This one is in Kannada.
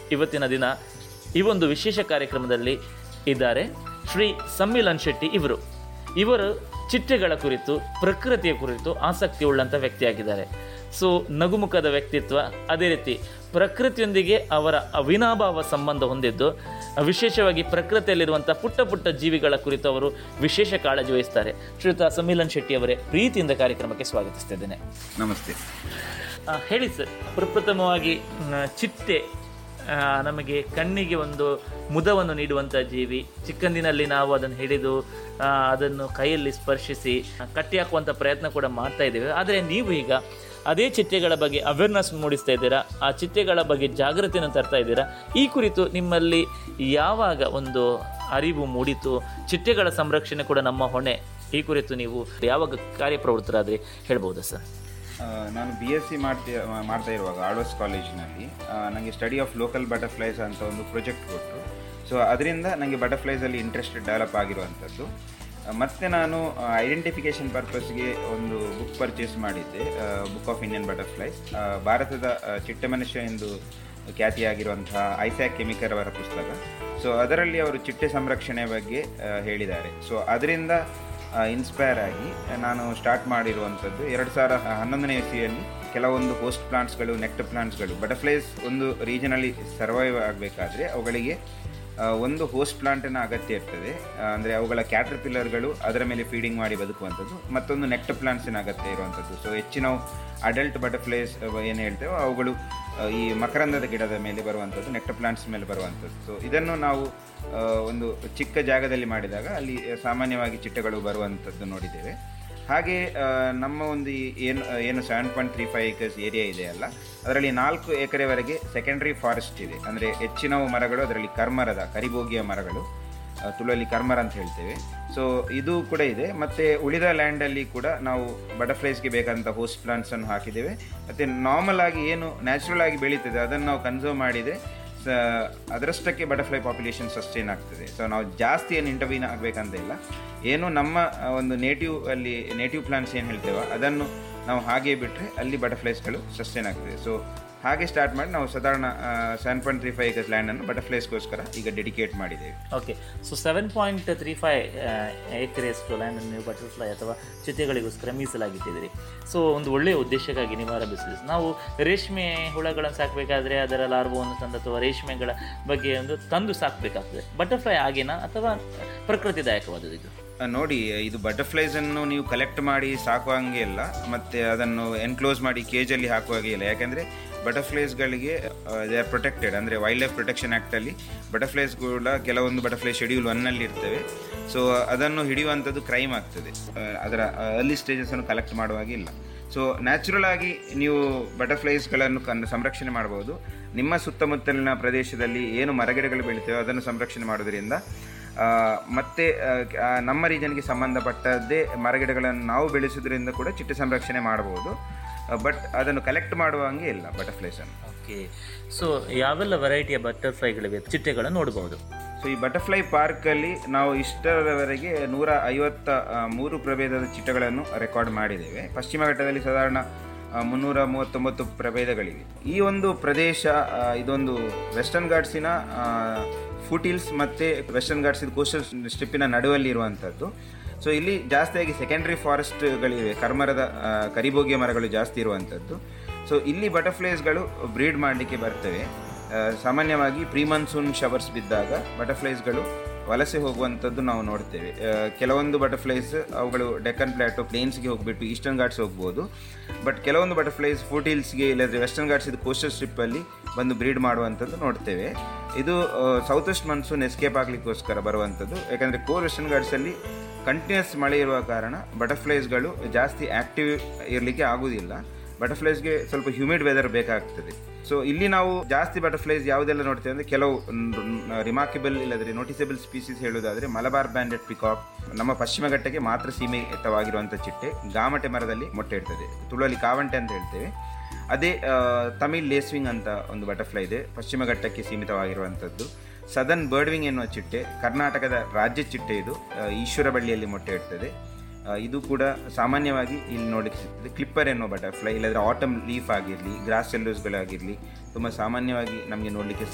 ಇವತ್ತಿನ ದಿನ ಈ ಒಂದು ವಿಶೇಷ ಕಾರ್ಯಕ್ರಮದಲ್ಲಿ ಇದ್ದಾರೆ ಶ್ರೀ ಸಮ್ಮಿಲನ್ ಶೆಟ್ಟಿ ಇವರು ಇವರು ಚಿಟ್ಟೆಗಳ ಕುರಿತು ಪ್ರಕೃತಿಯ ಕುರಿತು ಆಸಕ್ತಿ ಉಳ್ಳಂಥ ವ್ಯಕ್ತಿಯಾಗಿದ್ದಾರೆ ಸೊ ನಗುಮುಖದ ವ್ಯಕ್ತಿತ್ವ ಅದೇ ರೀತಿ ಪ್ರಕೃತಿಯೊಂದಿಗೆ ಅವರ ಅವಿನಾಭಾವ ಸಂಬಂಧ ಹೊಂದಿದ್ದು ವಿಶೇಷವಾಗಿ ಪ್ರಕೃತಿಯಲ್ಲಿರುವಂಥ ಪುಟ್ಟ ಪುಟ್ಟ ಜೀವಿಗಳ ಕುರಿತು ಅವರು ವಿಶೇಷ ಕಾಳಜಿ ವಹಿಸ್ತಾರೆ ಶ್ರೀಯುತ ಸಮ್ಮಿಲನ್ ಶೆಟ್ಟಿ ಅವರೇ ಪ್ರೀತಿಯಿಂದ ಕಾರ್ಯಕ್ರಮಕ್ಕೆ ಸ್ವಾಗತಿಸ್ತಿದ್ದೇನೆ ನಮಸ್ತೆ ಆ, ಹೇಳಿ ಸರ್ ಪ್ರಪ್ರಥಮವಾಗಿ ಮ್, ಚಿಟ್ಟೆ ಆ, ನಮಗೆ ಕಣ್ಣಿಗೆ ಒಂದು ಮುದವನ್ನು ನೀಡುವಂಥ ಜೀವಿ ಚಿಕ್ಕಂದಿನಲ್ಲಿ ನಾವು ಅದನ್ನು ಹಿಡಿದು ಆ, ಅದನ್ನು ಕೈಯಲ್ಲಿ ಸ್ಪರ್ಶಿಸಿ ಆ, ಕಟ್ಟಿ ಹಾಕುವಂಥ ಪ್ರಯತ್ನ ಕೂಡ ಮಾಡ್ತಾ ಇದ್ದೇವೆ ಆದರೆ ನೀವು ಈಗ ಅದೇ ಚಿಟ್ಟೆಗಳ ಬಗ್ಗೆ ಅವೇರ್ನೆಸ್ ಮೂಡಿಸ್ತಾ ಇದ್ದೀರಾ ಆ ಚಿಟ್ಟೆಗಳ ಬಗ್ಗೆ ಜಾಗೃತಿಯನ್ನು ತರ್ತಾ ಇದ್ದೀರಾ ಈ ಕುರಿತು ನಿಮ್ಮಲ್ಲಿ ಯಾವಾಗ ಒಂದು ಅರಿವು ಮೂಡಿತು ಚಿಟ್ಟೆಗಳ ಸಂರಕ್ಷಣೆ ಕೂಡ ನಮ್ಮ ಹೊಣೆ ಈ ಕುರಿತು ನೀವು ಯಾವಾಗ ಕಾರ್ಯಪ್ರವೃತ್ತರಾದ್ರಿ ಹೇಳ್ಬೋದಾ ಸರ್ ಆ, ನಾನು ಬಿ ಎಸ್ ಸಿ ಮಾಡ್ತಿ ಮಾಡ್ತಾ ಇರುವಾಗ ಆಳ್ವಾಸ್ ಕಾಲೇಜಿನಲ್ಲಿ ನನಗೆ ಸ್ಟಡಿ ಆಫ್ ಲೋಕಲ್ ಬಟರ್ಫ್ಲೈಸ್ ಅಂತ ಒಂದು ಪ್ರಾಜೆಕ್ಟ್ ಕೊಟ್ಟರು ಸೊ ಅದರಿಂದ ನನಗೆ ಬಟರ್ಫ್ಲೈಸಲ್ಲಿ ಇಂಟ್ರೆಸ್ಟ್ ಡೆವಲಪ್ ಆಗಿರುವಂಥದ್ದು ಆ, ಮತ್ತೆ ನಾನು ಐಡೆಂಟಿಫಿಕೇಷನ್ ಪರ್ಪಸ್ಗೆ ಒಂದು ಬುಕ್ ಪರ್ಚೇಸ್ ಮಾಡಿದ್ದೆ ಬುಕ್ ಆಫ್ ಇಂಡಿಯನ್ ಬಟರ್ಫ್ಲೈಸ್ ಭಾರತದ ಆ, ಚಿಟ್ಟೆ ಮನುಷ್ಯ ಎಂದು ಖ್ಯಾತಿಯಾಗಿರುವಂತಹ ಐಸ್ಯಾಕ್ ಕೆಮಿಕರ್ ಅವರ ಪುಸ್ತಕ ಸೊ ಅದರಲ್ಲಿ ಅವರು ಚಿಟ್ಟೆ ಸಂರಕ್ಷಣೆ ಬಗ್ಗೆ ಆ, ಹೇಳಿದ್ದಾರೆ ಸೊ ಅದರಿಂದ ಇನ್ಸ್ಪೈರ್ ಆಗಿ ನಾನು ಸ್ಟಾರ್ಟ್ ಮಾಡಿರುವಂಥದ್ದು ಎರಡು ಸಾವಿರ ಹನ್ನೊಂದನೇ ಇಸ್ವಿಯಲ್ಲಿ ಕೆಲವೊಂದು ಹೋಸ್ಟ್ ಪ್ಲಾಂಟ್ಸ್ಗಳು ನೆಕ್ಟ್ ಪ್ಲಾಂಟ್ಸ್ಗಳು ಬಟರ್ಫ್ಲೈಸ್ ಒಂದು ರೀಜನಲ್ಲಿ ಸರ್ವೈವ್ ಆಗಬೇಕಾದ್ರೆ ಅವುಗಳಿಗೆ ಆ, ಒಂದು ಹೋಸ್ಟ್ ಪ್ಲಾಂಟಿನ ಅಗತ್ಯ ಇರ್ತದೆ ಅಂದರೆ ಅವುಗಳ ಕ್ಯಾಟರ್ ಪಿಲ್ಲರ್ಗಳು ಅದರ ಮೇಲೆ ಫೀಡಿಂಗ್ ಮಾಡಿ ಬದುಕುವಂಥದ್ದು ಮತ್ತೊಂದು ನೆಕ್ಟ್ ಪ್ಲಾಂಟ್ಸಿನ ಅಗತ್ಯ ಇರುವಂಥದ್ದು ಸೊ ಹೆಚ್ಚಿನ ಅಡಲ್ಟ್ ಬಟರ್ಫ್ಲೈಸ್ ಏನು ಹೇಳ್ತೇವೋ ಅವುಗಳು ಆ, ಈ ಮಕರಂದದ ಗಿಡದ ಮೇಲೆ ಬರುವಂಥದ್ದು ನೆಕ್ಟ್ ಪ್ಲಾಂಟ್ಸ್ ಮೇಲೆ ಬರುವಂಥದ್ದು ಸೊ ಇದನ್ನು ನಾವು ಆ, ಒಂದು ಚಿಕ್ಕ ಜಾಗದಲ್ಲಿ ಮಾಡಿದಾಗ ಅಲ್ಲಿ ಸಾಮಾನ್ಯವಾಗಿ ಚಿಟ್ಟೆಗಳು ಬರುವಂಥದ್ದು ನೋಡಿದ್ದೇವೆ ಹಾಗೆ ಆ, ನಮ್ಮ ಒಂದು ಈ ಏನು ಏನು seven point three five acres area ಇದೆ ಅಲ್ಲ ಅದರಲ್ಲಿ ನಾಲ್ಕು ಎಕರೆವರೆಗೆ ಸೆಕೆಂಡ್ರಿ ಫಾರೆಸ್ಟ್ ಇದೆ ಅಂದರೆ ಹೆಚ್ಚಿನವು ಮರಗಳು ಅದರಲ್ಲಿ ಕರ್ಮರದ ಕರಿಬೋಗಿಯ ಮರಗಳು ಆ, ತುಳುವಲ್ಲಿ ಕರ್ಮರ ಅಂತ ಹೇಳ್ತೇವೆ ಸೊ ಇದು ಕೂಡ ಇದೆ ಮತ್ತು ಉಳಿದ ಲ್ಯಾಂಡಲ್ಲಿ ಕೂಡ ನಾವು ಬಟರ್ಫ್ಲೈಸ್ಗೆ ಬೇಕಾದಂಥ ಹೋಸ್ಟ್ ಪ್ಲಾಂಟ್ಸನ್ನು ಹಾಕಿದ್ದೇವೆ ಮತ್ತು ನಾರ್ಮಲ್ ಆಗಿ ಏನು ನ್ಯಾಚುರಲ್ ಆಗಿ ಬೆಳೀತದೆ ಅದನ್ನು ನಾವು ಕನ್ಸರ್ವ್ ಮಾಡಿದರೆ ಸ ಅದರಷ್ಟಕ್ಕೆ ಬಟರ್ಫ್ಲೈ ಪಾಪ್ಯುಲೇಷನ್ ಸಸ್ಟೈನ್ ಆಗ್ತದೆ ಸೊ ನಾವು ಜಾಸ್ತಿ ಏನು ಇಂಟರ್ವ್ಯೂನ್ ಆಗಬೇಕಂತ ಇಲ್ಲ ಏನು ನಮ್ಮ ಆ, ಒಂದು ನೇಟಿವ್ ಅಲ್ಲಿ ನೇಟಿವ್ ಪ್ಲಾಂಟ್ಸ್ ಏನು ಹೇಳ್ತೇವೋ ಅದನ್ನು ನಾವು ಹಾಗೆ ಬಿಟ್ಟರೆ ಅಲ್ಲಿ ಬಟರ್ಫ್ಲೈಸ್ಗಳು ಸಸ್ಟೈನ್ ಆಗ್ತದೆ ಸೊ ಹಾಗೆ ಸ್ಟಾರ್ಟ್ ಮಾಡಿ ನಾವು ಸಾಧಾರಣ seven point three five acres ಲ್ಯಾಂಡನ್ನು ಬಟರ್ಫ್ಲೈಸ್ಗೋಸ್ಕರ ಈಗ ಡೆಡಿಕೇಟ್ ಮಾಡಿದ್ದೇವೆ okay so seven point three five ಎಕರೆಯಷ್ಟು ಲ್ಯಾಂಡನ್ನು ನೀವು ಬಟರ್ಫ್ಲೈ ಅಥವಾ ಚಿತೆಗಳಿಗೋಸ್ಕರ ಮೀಸಲಾಗಿಟ್ಟಿದ್ದೀರಿ ಸೊ ಒಂದು ಒಳ್ಳೆಯ ಉದ್ದೇಶಕ್ಕಾಗಿ ನೀವು ಆರಂಭಿಸಿದ್ರಿ ನಾವು ರೇಷ್ಮೆ ಹುಳಗಳನ್ನು ಸಾಕಬೇಕಾದ್ರೆ ಅದರ ಲಾರ್ವವನ್ನು ತಂದು ಅಥವಾ ರೇಷ್ಮೆಗಳ ಬಗ್ಗೆ ಒಂದು ತಂದು ಸಾಕಬೇಕಾಗ್ತದೆ ಬಟರ್ಫ್ಲೈ ಆಗೇನಾ ಅಥವಾ ಪ್ರಕೃತಿದಾಯಕವಾದದ್ದು ಇದು ಆ, ನೋಡಿ ಇದು ಬಟರ್ಫ್ಲೈಸನ್ನು ನೀವು ಕಲೆಕ್ಟ್ ಮಾಡಿ ಸಾಕುವಂಗೆ ಇಲ್ಲ ಮತ್ತು ಅದನ್ನು ಎನ್ಕ್ಲೋಸ್ ಮಾಡಿ ಕೇಜಲ್ಲಿ ಹಾಕುವಾಗೆ ಇಲ್ಲ ಯಾಕೆಂದರೆ ಬಟರ್ಫ್ಲೈಸ್ಗಳಿಗೆ ದೇ ಆರ್ ಪ್ರೊಟೆಕ್ಟೆಡ್ ಅಂದರೆ ವೈಲ್ಡ್ ಲೈಫ್ ಪ್ರೊಟೆಕ್ಷನ್ ಆ್ಯಕ್ಟಲ್ಲಿ ಬಟರ್ಫ್ಲೈಸ್ ಕೂಡ ಕೆಲವೊಂದು ಬಟರ್ಫ್ಲೈ ಶೆಡ್ಯೂಲ್ ಒನ್ನಲ್ಲಿ ಇರ್ತವೆ ಸೊ ಅದನ್ನು ಹಿಡಿಯುವಂಥದ್ದು ಕ್ರೈಮ್ ಆಗ್ತದೆ ಆ, ಅದರ ಅರ್ಲಿ ಸ್ಟೇಜಸನ್ನು ಕಲೆಕ್ಟ್ ಮಾಡುವಾಗೆ ಇಲ್ಲ ಸೊ ನ್ಯಾಚುರಲ್ ಆಗಿ ನೀವು ಬಟರ್ಫ್ಲೈಸ್ಗಳನ್ನು ಕನ್ ಸಂರಕ್ಷಣೆ ಮಾಡ್ಬೋದು ನಿಮ್ಮ ಸುತ್ತಮುತ್ತಲಿನ ಪ್ರದೇಶದಲ್ಲಿ ಏನು ಮರಗಿಡಗಳು ಬೆಳಿತೇವೆ ಅದನ್ನು ಸಂರಕ್ಷಣೆ ಮಾಡೋದ್ರಿಂದ ಆ, ಮತ್ತೆ ಆ, ಆ, ನಮ್ಮ ರೀಜನ್ಗೆ ಸಂಬಂಧಪಟ್ಟದ್ದೇ ಮರಗಿಡಗಳನ್ನು ನಾವು ಬೆಳೆಸೋದ್ರಿಂದ ಕೂಡ ಚಿಟ್ಟೆ ಸಂರಕ್ಷಣೆ ಮಾಡಬಹುದು ಬಟ್ ಅದನ್ನು ಕಲೆಕ್ಟ್ ಮಾಡುವಂಗೆ ಇಲ್ಲ ಬಟರ್ಫ್ಲೈಸನ್ನು ಓಕೆ ಸೊ ಯಾವೆಲ್ಲ ವೆರೈಟಿಯ ಬಟರ್ಫ್ಲೈಗಳಿವೆ ಚಿಟ್ಟೆಗಳನ್ನು ನೋಡಬಹುದು ಸೊ ಈ ಬಟರ್ಫ್ಲೈ ಪಾರ್ಕಲ್ಲಿ ನಾವು ಇಷ್ಟರವರೆಗೆ ನೂರ ಐವತ್ತ ಆ, ಮೂರು ಪ್ರಭೇದದ ಚಿಟ್ಟೆಗಳನ್ನು ರೆಕಾರ್ಡ್ ಮಾಡಿದ್ದೇವೆ ಪಶ್ಚಿಮ ಘಟ್ಟದಲ್ಲಿ ಸಾಧಾರಣ ಆ, ಮುನ್ನೂರ ಮೂವತ್ತೊಂಬತ್ತು ಪ್ರಭೇದಗಳಿವೆ ಈ ಒಂದು ಪ್ರದೇಶ ಆ, ಇದೊಂದು ವೆಸ್ಟರ್ನ್ ಘಾಟ್ಸಿನ ಫುಟಿಲ್ಸ್ ಮತ್ತು ವೆಸ್ಟರ್ನ್ ಘಾಟ್ಸ್ ಕೋಸ್ಟಲ್ ಸ್ಟ್ರಿಪ್ಪಿನ ನಡುವಲ್ಲಿ ಇರುವಂಥದ್ದು ಸೊ ಇಲ್ಲಿ ಜಾಸ್ತಿಯಾಗಿ ಸೆಕೆಂಡ್ರಿ ಫಾರೆಸ್ಟ್ಗಳಿವೆ ಕರ್ಮರದ ಆ, ಕರಿಬೋಗಿಯ ಮರಗಳು ಜಾಸ್ತಿ ಇರುವಂಥದ್ದು ಸೊ ಇಲ್ಲಿ ಬಟರ್ಫ್ಲೈಸ್ಗಳು ಬ್ರೀಡ್ ಮಾಡಲಿಕ್ಕೆ ಬರ್ತವೆ ಆ, ಸಾಮಾನ್ಯವಾಗಿ ಪ್ರೀ ಮಾನ್ಸೂನ್ ಶವರ್ಸ್ ಬಿದ್ದಾಗ ಬಟರ್ಫ್ಲೈಸ್ಗಳು ವಲಸೆ ಹೋಗುವಂಥದ್ದು ನಾವು ನೋಡ್ತೇವೆ ಆ, ಕೆಲವೊಂದು ಬಟರ್ಫ್ಲೈಸ್ ಅವುಗಳು ಡೆಕ್ಕನ್ ಪ್ಲಾಟೋ ಪ್ಲೇನ್ಸ್ಗೆ ಹೋಗ್ಬಿಟ್ಟು ಈಸ್ಟರ್ನ್ ಘಾಟ್ಸ್ ಹೋಗ್ಬೋದು ಬಟ್ ಕೆಲವೊಂದು ಬಟರ್ಫ್ಲೈಸ್ ಫೂಟಿಲ್ಸ್ಗೆ ಇಲ್ಲದ್ರೆ ವೆಸ್ಟರ್ನ್ ಘಾಟ್ಸ್ ಇದು ಕೋಸ್ಟಲ್ ಸ್ಟ್ರಿಪ್ಪಲ್ಲಿ ಬಂದು ಬ್ರೀಡ್ ಮಾಡುವಂಥದ್ದು ನೋಡ್ತೇವೆ ಇದು ಸೌತ್ ವೆಸ್ಟ್ ಮಾನ್ಸೂನ್ ಎಸ್ಕೇಪ್ ಆಗಲಿಕ್ಕೋಸ್ಕರ ಬರುವಂಥದ್ದು ಯಾಕಂದರೆ ಕೋರ್ ವೆಸ್ಟರ್ನ್ ಘಾಟ್ಸಲ್ಲಿ ಕಂಟಿನ್ಯೂಸ್ ಮಳೆ ಇರುವ ಕಾರಣ ಬಟರ್ಫ್ಲೈಸ್ಗಳು ಜಾಸ್ತಿ ಆ್ಯಕ್ಟಿವ್ ಇರಲಿಕ್ಕೆ ಆಗುವುದಿಲ್ಲ ಬಟರ್ಫ್ಲೈಸ್ಗೆ ಸ್ವಲ್ಪ ಹ್ಯೂಮಿಡ್ ವೆದರ್ ಬೇಕಾಗ್ತದೆ ಸೊ ಇಲ್ಲಿ ನಾವು ಜಾಸ್ತಿ ಬಟರ್ಫ್ಲೈಸ್ ಯಾವುದೆಲ್ಲ ನೋಡ್ತೇವೆ ಅಂದರೆ ಕೆಲವು ರಿಮಾರ್ಕೆಬಲ್ ಇಲ್ಲದ್ರೆ ನೋಟಿಸಬಲ್ ಸ್ಪೀಸೀಸ್ ಹೇಳೋದಾದರೆ ಮಲಬಾರ್ ಬ್ಯಾಂಡೆಡ್ ಪಿಕಾಕ್ ನಮ್ಮ ಪಶ್ಚಿಮ ಘಟ್ಟಕ್ಕೆ ಮಾತ್ರ ಸೀಮಿತವಾಗಿರುವಂಥ ಚಿಟ್ಟೆ ಗಾಮಟೆ ಮರದಲ್ಲಿ ಮೊಟ್ಟೆ ಇಡ್ತದೆ ತುಳುವಲ್ಲಿ ಕಾವಂಟೆ ಅಂತ ಹೇಳ್ತೇವೆ ಅದೇ ಆ, ತಮಿಳ್ ಲೇಸ್ವಿಂಗ್ ಅಂತ ಒಂದು ಬಟರ್ಫ್ಲೈ ಇದೆ ಪಶ್ಚಿಮ ಘಟ್ಟಕ್ಕೆ ಸೀಮಿತವಾಗಿರುವಂಥದ್ದು ಸದರ್ನ್ ಬರ್ಡ್ವಿಂಗ್ ಎನ್ನುವ ಚಿಟ್ಟೆ ಕರ್ನಾಟಕದ ರಾಜ್ಯ ಚಿಟ್ಟೆ ಇದು ಆ, ಈಶ್ವರ ಬಳ್ಳಿಯಲ್ಲಿ ಮೊಟ್ಟೆ ಇಡ್ತದೆ ಆ, ಇದು ಕೂಡ ಸಾಮಾನ್ಯವಾಗಿ ಇಲ್ಲಿ ನೋಡಲಿಕ್ಕೆ ಸಿಗ್ತದೆ ಕ್ಲಿಪ್ಪರ್ ಎನ್ನುವ ಬಟರ್ಫ್ಲೈ ಇಲ್ಲದ್ರೆ ಆಟಮ್ ಲೀಫ್ ಆಗಿರಲಿ ಗ್ರಾಸ್ ಸೆಲ್ಲೂಸ್ಗಳಾಗಿರಲಿ ತುಂಬ ಸಾಮಾನ್ಯವಾಗಿ ನಮಗೆ ನೋಡಲಿಕ್ಕೆ